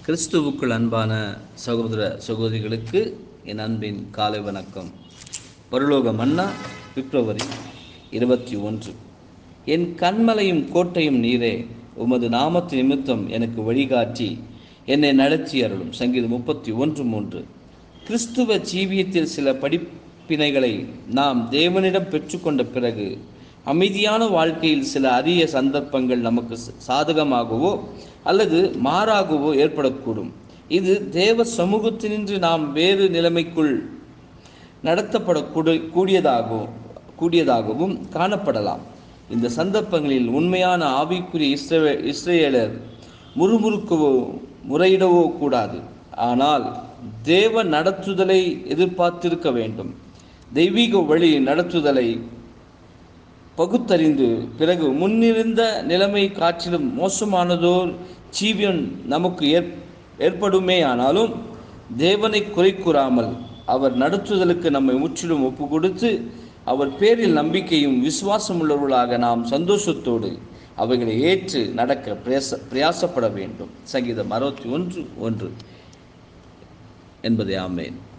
கிறிஸ்துவுக்குள் அன்பான சகோதர சகோதரிகளுக்கு என் அன்பின் காலை வணக்கம் பரலோக மன்னா பிப்ரவரி இருபத்தி ஒன்று என் கண்மலையும் கோட்டையும் நீரே உமது நாமத்து நிமித்தம் எனக்கு வழிகாட்டி என்னை நடத்தி அருளும் சங்கீதம் முப்பத்தி ஒன்று மூன்று கிறிஸ்துவ ஜீவியத்தில் சில படிப்பினைகளை நாம் தேவனிடம் பெற்றுக்கொண்ட பிறகு அமைதியான வாழ்க்கையில் சில அரிய சந்தர்ப்பங்கள் நமக்கு சாதகமாகவோ அல்லது மாறாகவோ ஏற்படக்கூடும் இது தேவ சமூகத்தினின்று நாம் வேறு நிலைமைக்குள் நடத்தப்படக்கூட கூடியதாகவும் கூடியதாகவும் காணப்படலாம் இந்த சந்தர்ப்பங்களில் உண்மையான ஆவிக்குரிய இஸ்ரே இஸ்ரேலர் முறுமுறுக்கவோ முறையிடவோ கூடாது ஆனால் தேவ நடத்துதலை எதிர்பார்த்திருக்க வேண்டும் தெய்வீக வழி நடத்துதலை பகுத்தறிந்து பிறகு முன்னிருந்த நிலைமை காற்றிலும் மோசமானதோர் ஜீவியம் நமக்கு ஏற் ஏற்படுமே ஆனாலும் தேவனை குறை கூறாமல் அவர் நடத்துதலுக்கு நம்மை முற்றிலும் ஒப்பு கொடுத்து அவர் பேரில் நம்பிக்கையும் விசுவாசம் உள்ளவர்களாக நாம் சந்தோஷத்தோடு அவைகளை ஏற்று நடக்க பிரயாச பிரயாசப்பட வேண்டும் சங்கீதம் அறுபத்தி ஒன்று ஒன்று என்பதே ஆமேன்